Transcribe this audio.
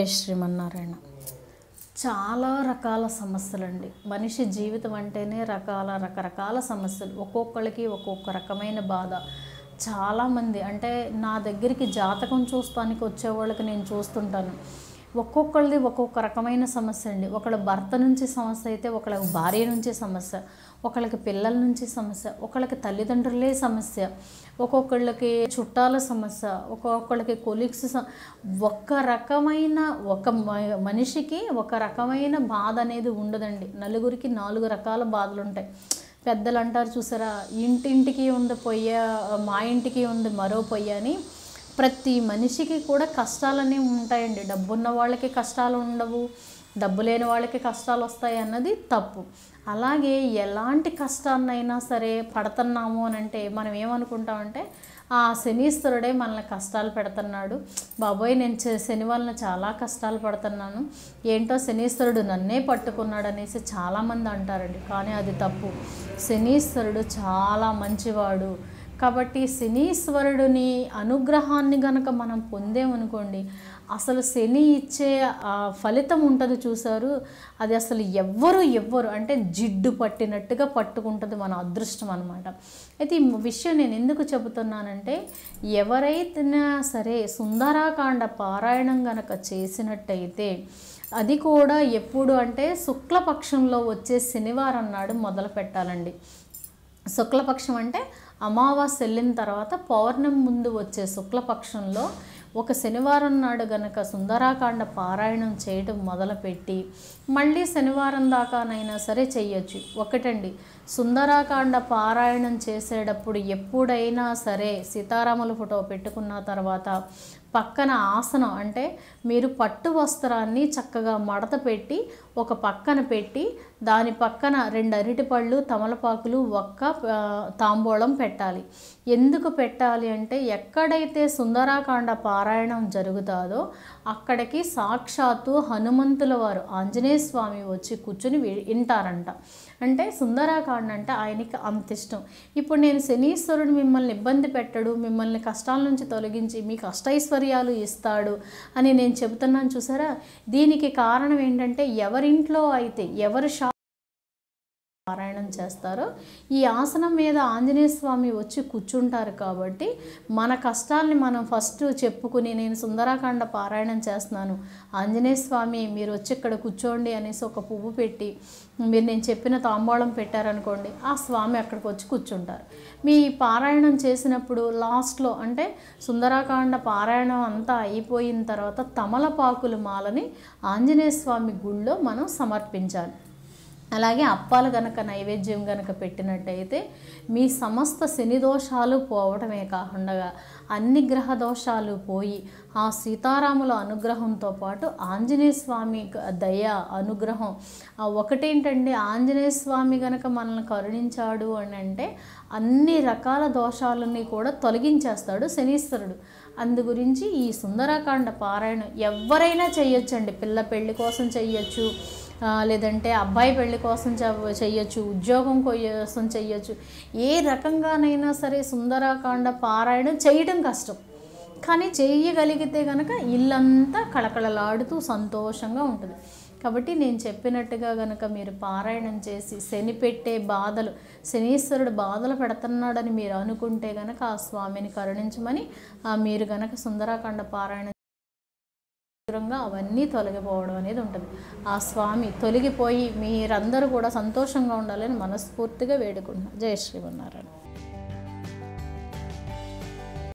శ్రీమన్నారాయణ చాలా రకాల సమస్యలండి మనిషి జీవితం అంటేనే రకాల రకరకాల సమస్యలు ఒక్కొక్కరికి ఒక్కొక్క రకమైన బాధ చాలామంది అంటే నా దగ్గరికి జాతకం చూస్తానికి వచ్చే వాళ్ళకి నేను చూస్తుంటాను ఒక్కొక్కరిది ఒక్కొక్క రకమైన సమస్య అండి ఒకళ్ళ భర్త నుంచి సమస్య అయితే ఒకళ్ళకి భార్య నుంచి సమస్య ఒకళ్ళకి పిల్లల నుంచి సమస్య ఒకళ్ళకి తల్లిదండ్రులే సమస్య ఒక్కొక్కళ్ళకి చుట్టాల సమస్య ఒక్కొక్కళ్ళకి కొలీగ్స్ ఒక్క రకమైన ఒక మ- మనిషికి ఒక రకమైన బాధ అనేది ఉండదండి నలుగురికి నాలుగు రకాల బాధలు ఉంటాయి పెద్దలు అంటారు చూసారా ఇంటింటికి ఉంది పొయ్య మా ఇంటికి ఉంది మరో పొయ్య అని ప్రతి మనిషికి కూడా కష్టాలు అనేవి ఉంటాయండి డబ్బున్న వాళ్ళకి కష్టాలు ఉండవు డబ్బు లేని వాళ్ళకి కష్టాలు వస్తాయి అన్నది తప్పు అలాగే ఎలాంటి కష్టాన్నైనా సరే పడుతున్నాము అని అంటే మనం ఏమనుకుంటామంటే ఆ శనీశ్వరుడే మనల్ని కష్టాలు పెడుతున్నాడు బాబోయ్ నేను చే- శని వలన చాలా కష్టాలు పడుతున్నాను ఏంటో శనీశ్వరుడు నన్నే పట్టుకున్నాడు అనేసి చాలామంది అంటారండి కానీ అది తప్పు శనీశ్వరుడు చాలా మంచివాడు కాబట్టి శనీశ్వరుడిని అనుగ్రహాన్ని గనక మనం పొందేమనుకోండి అసలు శని ఇచ్చే ఆ ఫలితం ఉంటుంది చూసారు అది అసలు ఎవ్వరు ఎవ్వరు అంటే జిడ్డు పట్టినట్టుగా పట్టుకుంటుంది మన అదృష్టం అనమాట అయితే ఈ విషయం నేను ఎందుకు చెబుతున్నానంటే ఎవరైతే సరే సుందరాకాండ పారాయణం గనక చేసినట్టయితే అది కూడా ఎప్పుడు అంటే శుక్లపక్షంలో వచ్చే శనివారం నాడు మొదలు పెట్టాలండి శుక్లపక్షం అంటే అమావాస్య వెళ్ళిన తర్వాత పౌర్ణమి ముందు వచ్చే శుక్లపక్షంలో ఒక శనివారం నాడు గనక సుందరాకాండ పారాయణం చేయడం మొదలుపెట్టి మళ్ళీ శనివారం దాకానైనా సరే చెయ్యొచ్చు ఒకటండి సుందరాకాండ పారాయణం చేసేటప్పుడు ఎప్పుడైనా సరే సీతారాముల ఫోటో పెట్టుకున్న తర్వాత పక్కన ఆసనం అంటే మీరు పట్టు వస్త్రాన్ని చక్కగా మడత పెట్టి ఒక పక్కన పెట్టి దాని పక్కన రెండు అరటిపళ్ళు తమలపాకులు ఒక్క ఆ, తాంబూలం పెట్టాలి ఎందుకు పెట్టాలి అంటే ఎక్కడైతే సుందరాకాండ పారాయణం జరుగుతాదో అక్కడికి సాక్షాత్తు హనుమంతుల వారు ఆంజనేయ స్వామి వచ్చి కూర్చుని వి- వింటారంట అంటే సుందరాకాండ అంటే ఆయనకి అంత ఇష్టం ఇప్పుడు నేను శనీశ్వరుడు మిమ్మల్ని ఇబ్బంది పెట్టడు మిమ్మల్ని కష్టాల నుంచి తొలగించి మీకు అష్టైశ్వర్యాలు ఇస్తాడు అని నేను చెబుతున్నాను చూసారా దీనికి కారణం ఏంటంటే ఎవరింట్లో అయితే ఎవరి షా పారాయణం చేస్తారో ఈ ఆసనం మీద ఆంజనేయ స్వామి వచ్చి కూర్చుంటారు కాబట్టి మన కష్టాల్ని మనం ఫస్ట్ చెప్పుకుని నేను సుందరాకాండ పారాయణం చేస్తున్నాను ఆంజనేయ స్వామి మీరు వచ్చి ఇక్కడ కూర్చోండి అనేసి ఒక పువ్వు పెట్టి మీరు నేను చెప్పిన తాంబూలం పెట్టారనుకోండి ఆ స్వామి అక్కడికి వచ్చి కూర్చుంటారు మీ పారాయణం చేసినప్పుడు లాస్ట్లో అంటే సుందరాకాండ పారాయణం అంతా అయిపోయిన తర్వాత తమలపాకుల మాలని ఆంజనేయ స్వామి గుళ్ళో మనం సమర్పించాలి అలాగే అప్పాలు గనక నైవేద్యం గనక పెట్టినట్టయితే మీ సమస్త శని దోషాలు పోవడమే కాకుండా అన్ని గ్రహ దోషాలు పోయి ఆ సీతారాముల అనుగ్రహంతో పాటు ఆంజనేయ స్వామి గ- దయ అనుగ్రహం ఆ ఒకటేంటండి ఆంజనేయ స్వామి గనక మనల్ని కరుణించాడు అని అంటే అన్ని రకాల దోషాలని కూడా తొలగించేస్తాడు శనీశ్వరుడు అందు గురించి ఈ సుందరాకాండ పారాయణం ఎవరైనా చేయొచ్చండి పిల్ల పెళ్లి కోసం చెయ్యొచ్చు ఆ, లేదంటే అబ్బాయి పెళ్లి కోసం చె- చెయ్యొచ్చు ఉద్యోగం కోసం చెయ్యొచ్చు ఏ రకంగానైనా సరే సుందరాకాండ పారాయణం చేయడం కష్టం కానీ చేయగలిగితే కనుక ఇల్లంతా కళకళలాడుతూ సంతోషంగా ఉంటుంది కాబట్టి నేను చెప్పినట్టుగా గనక మీరు పారాయణం చేసి శని పెట్టే బాధలు శనీశ్వరుడు బాధలు పెడుతున్నాడని మీరు అనుకుంటే గనక ఆ స్వామిని కరుణించమని ఆ మీరు గనక సుందరాకాండ పారాయణం దూరంగా అవన్నీ తొలగిపోవడం అనేది ఉంటుంది ఆ స్వామి తొలగిపోయి మీరందరూ కూడా సంతోషంగా ఉండాలని మనస్ఫూర్తిగా వేడుకుంటున్నాను జయ శ్రీమన్నారాయణ